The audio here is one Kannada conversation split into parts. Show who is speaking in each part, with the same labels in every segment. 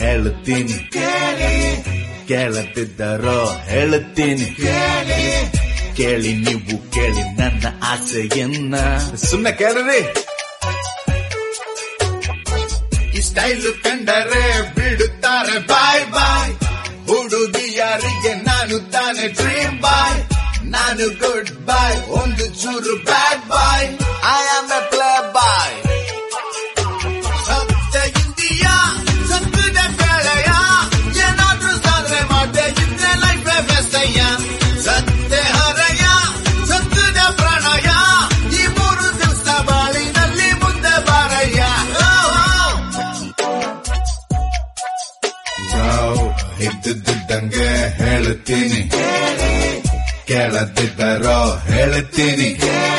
Speaker 1: ಹೇಳುತ್ತೀನಿ ಕೇಳದಿದ್ದರೋ ಹೇಳುತ್ತೀನಿ ಕೇಳಿ ನೀವು ಕೇಳಿ ನನ್ನ ಆಸೆಯನ್ನ ಸುಮ್ಮನೆ ಕೇಳ್ರಿ ಈ ಸ್ಟೈಲ್ ಕಂಡರೆ ಬಿಡುತ್ತಾರೆ ಬಾಯ್ ಬಾಯ್ ಹುಡುಗಿಯರಿಗೆ ನಾನು ತಾನೆ ಡ್ರೀಮ್ ಬಾಯ್ ನಾನು ಗುಡ್ ಬಾಯ್ ಒಂದು ಚೂರು bad boy I am a playboy ಸತ್ಯ ಇಂಡಿಯಾ ಸತ್ಯದ ಕೆಳೆಯ ಏನಾದ್ರೂ ಸಾಧನೆ ಮಾಡ್ದೆ ಇದ್ರೆ ಲೈಫ್ ಬೆಸ್ತಯ್ಯ ಸತ್ಯ ಹರಯ ಸತ್ಯದ ಪ್ರಣಯ ಈ ಮೂರು ದಿವಸ ಬಾಳಿನಲ್ಲಿ ಮುಂದೆ ಬಾರಯ್ಯ ನಾವು ಇದ್ದಿದ್ದಂಗೆ ಹೇಳುತ್ತೀನಿ ಕೇಳದಿದ್ದರೋ ಹೇಳುತ್ತೀನಿ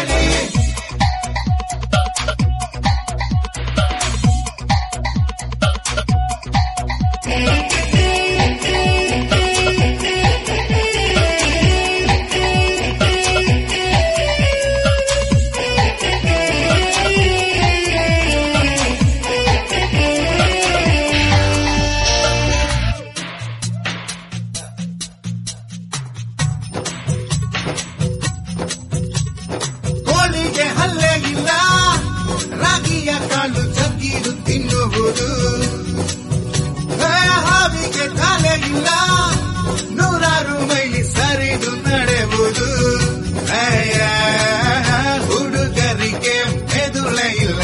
Speaker 1: ಕೋಳಿಗೆ ಹಲ್ಲೆ ಇಲ್ಲ ರಾಗಿಯ ಕಾಳು ಜಗ್ಗಿದು ತಿನ್ನುವುದು ಹೇ, ಹಾವಿಗೆ ತಲೆ ಇಲ್ಲ ನೂರಾರು ಮೈಲಿ ಸರಿದು ನಡೆಯುವುದು ಅಯ್ಯ, ಹುಡುಗರಿಗೆ ಮೆದುಳೆ ಇಲ್ಲ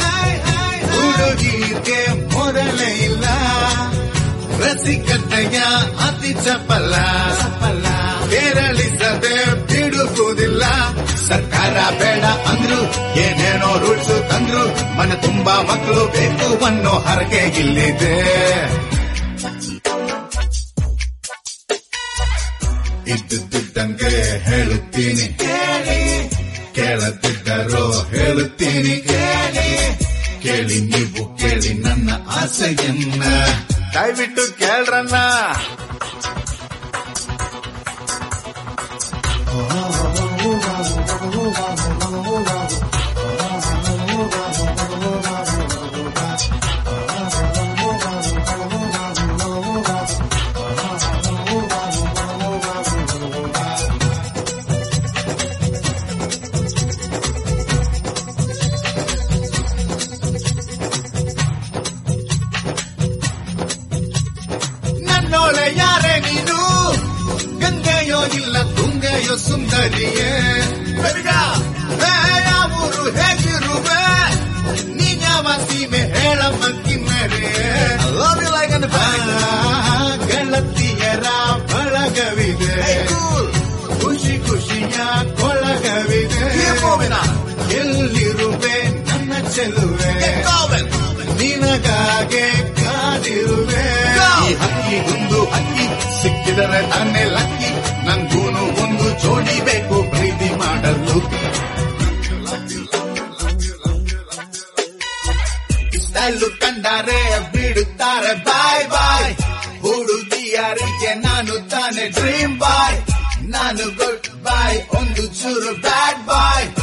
Speaker 1: ಹುಡುಗಿಗೆ ಮೊದಲೇ ಇಲ್ಲ ರಸಿಕತೆಯ ಅತಿ ಚಪಲ ಕೇರಳಿಸದೆ ಬಿಡುವುದಿಲ್ಲ ಸರ್ಕಾರ ಬೇಡ ಅಂದ್ರು ಏನೇನೋ ರೂಲ್ಸ್ ತಂದ್ರು ಮನೆ ತುಂಬಾ ಮಕ್ಕಳು ಬೇಕು ಅನ್ನೋ ಹರಕೆ ಇಲ್ಲಿದೆ ಇದ್ದಿದ್ದಂಗೆ ಹೇಳುತ್ತೀನಿ ಕೇಳದಿದ್ದರೋ ಹೇಳುತ್ತೀನಿ ಕೇಳಿ ನೀವು ಕೇಳಿ ನನ್ನ ಆಸೆಯನ್ನ ದಯವಿಟ್ಟು ಕೇಳ್ರನ್ನ ನನ್ನೋಳೆ ಯಾರೇ ನೀನು ಗಂಗೆಯೋ ಇಲ್ಲ ತುಂಗೆಯೋ ಸುಂದರಿಯೇ ಬೆರ್ಗ ಹೇ, ಯಾವೂರು ಹೇಗಿರುವೆ ನೀನ್ಯಾವ ಸೀಮೆ ಹೇಳಮ್ಮ ಕಿನ್ನರೆ ಗೆಳತಿಯರ ಬಳಗವಿದೆ ಖುಷಿ ಖುಷಿಯ ಕೊಳಗವಿದೆ ಎಲ್ಲಿರುವೆ ನನ್ನ ಚೆಲುವೆ ನಿನಗಾಗೆ ಕಾದಿರುವೆ ಈ ಹಕ್ಕಿಗೊಂದು ಹಕ್ಕಿ ಸಿಕ್ಕಿದರೆ ತಾನೇ ಲಕ್ಕಿ ನಂಗೂನು ಒಂದು ಜೋಡಿ ಬೇಕು ಪ್ರೀತಿ ಮಾಡಲು ಸ್ಟೈಲು ಕಂಡರೆ ಬಿಡುತ್ತಾರೆ ಬಾಯ್ ಬಾಯ್ ಹುಡುಗಿಯರಿಗೆ ನಾನು ತಾನೆ ಡ್ರೀಮ್ ಬಾಯ್ ನಾನು ಗುಡ್ ಬಾಯ್ ಒಂದು ಚೂರು ಬ್ಯಾಡ್ ಬಾಯ್